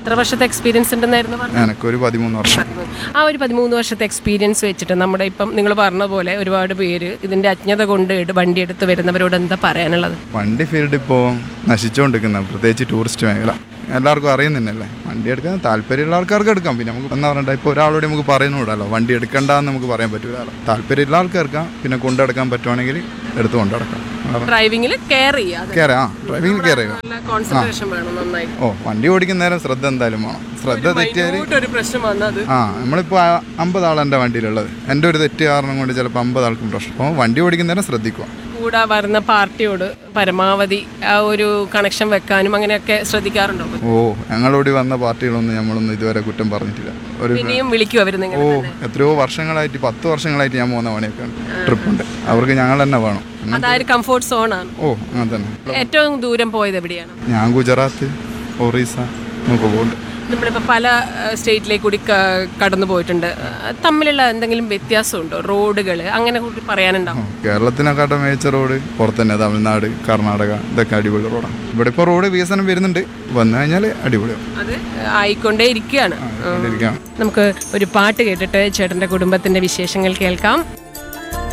എത്ര വർഷത്തെ എക്സ്പീരിയൻസ് ഉണ്ടെന്നായിരുന്നു പറഞ്ഞത് എനക്കൊരു പതിമൂന്ന് വർഷം ആ ഒരു പതിമൂന്ന് വർഷത്തെ എക്സ്പീരിയൻസ് വെച്ചിട്ട് നമ്മുടെ ഇപ്പം നിങ്ങൾ പറഞ്ഞ പോലെ ഒരുപാട് പേര് ഇതിന്റെ അജ്ഞത കൊണ്ട് എടു- വണ്ടി എടുത്ത് വരുന്നവരോട് എന്താ പറയാനുള്ളത് വണ്ടി ഫീൽഡ് ഇപ്പോൾ നശിച്ചുകൊണ്ടിരിക്കുന്ന പ്രത്യേകിച്ച് ടൂറിസ്റ്റ് മേഖല എല്ലാവർക്കും അറിയുന്നില്ലല്ലേ വണ്ടി എടുക്കാൻ താല്പര്യമുള്ള ആൾക്കാർക്ക് എടുക്കാം പിന്നെ നമുക്ക് എന്താ പറയണ്ട ഇപ്പോൾ ഒരാളോട് നമുക്ക് പറയുന്നുണ്ടല്ലോ വണ്ടി എടുക്കണ്ടെന്ന് നമുക്ക് പറയാൻ പറ്റൂല താല്പര്യമുള്ള ആൾക്കാർക്ക് എടുക്കാം പിന്നെ കൊണ്ടെടുക്കാൻ പറ്റുവാണെങ്കിൽ എടുത്ത് കൊണ്ടെടുക്കാം വേറെ- ഡ്രൈവിംഗിൽ കെയർ ചെയ്യുക കയറി ആ ഡ്രൈവിംഗ് കയറി ചെയ്യുക നല്ല കോൺസെൻട്രേഷൻ വേണം നന്നായി ഓ വണ്ടി ഓടിക്കുന്ന നേരം ശ്രദ്ധ എന്തായാലും വേണം ശ്രദ്ധ തെറ്റിയാൽ ഒരു പ്രശ്നം വന്നത് ആ നമ്മളിപ്പോൾ അമ്പത് ആൾ എൻ്റെ വണ്ടിയിലുള്ളത് എൻ്റെ ഒരു തെറ്റ് കാരണം കൊണ്ട് ചിലപ്പോൾ അമ്പത് ആൾക്കും പ്രശ്നം അപ്പോൾ വണ്ടി ഓടിക്കുന്ന നേരം ശ്രദ്ധിക്കുക കൂടെ വരുന്ന പാർട്ടിയോട് പരമാവധി ആ ഒരു കണക്ഷൻ വെക്കാനും അങ്ങനെയൊക്കെ ശ്രദ്ധിക്കാറുണ്ടോ ഓ ഞങ്ങളോടി വന്ന പാർട്ടികളൊന്നും നമ്മളൊന്നും ഇതുവരെ കുറ്റം പറഞ്ഞിട്ടില്ല ഒരു ഇനിയും വിളിക്കും അവർ നിങ്ങൾ ഓ എത്രയോ വർഷങ്ങളായിട്ട് പത്ത് വർഷങ്ങളായിട്ട് ഞാൻ പോകുന്ന പണിയൊക്കെ ട്രിപ്പ് ഉണ്ട് അവർക്ക് ഞങ്ങൾ തന്നെ വേണം അങ്ങനെ- അതായത് കംഫോർട്ട് സോണാണ് ഓ അങ്ങനെ തന്നെ ഏറ്റവും ദൂരം പോയത് എവിടെയാണ് ഞാൻ ഗുജറാത്ത് ഒറീസ നമുക്ക് പോകുന്നുണ്ട് നമ്മളിപ്പോൾ പല സ്റ്റേറ്റിലേക്ക് കൂടി ക- കടന്നു പോയിട്ടുണ്ട് ആ, തമ്മിലുള്ള എന്തെങ്കിലും വ്യത്യാസമുണ്ടോ റോഡുകൾ അങ്ങനെ കൂടി പറയാനുണ്ടാവും കേരളത്തിനെക്കാട്ടും മികച്ച റോഡ് പുറത്ത് തന്നെ തമിഴ്നാട് കർണാടക ഇതൊക്കെ അടിപൊളി റോഡാണ് ഇവിടെ ഇപ്പോൾ റോഡ് വികസനം വരുന്നുണ്ട് വന്നു കഴിഞ്ഞാൽ അടിപൊളിയാവും അത് ആയിക്കൊണ്ടേ ഇരിക്കുകയാണ് ഇരിക്കാം നമുക്ക് ഒരു പാട്ട് കേട്ടിട്ട് ചേട്ടൻ്റെ കുടുംബത്തിൻ്റെ വിശേഷങ്ങൾ കേൾക്കാം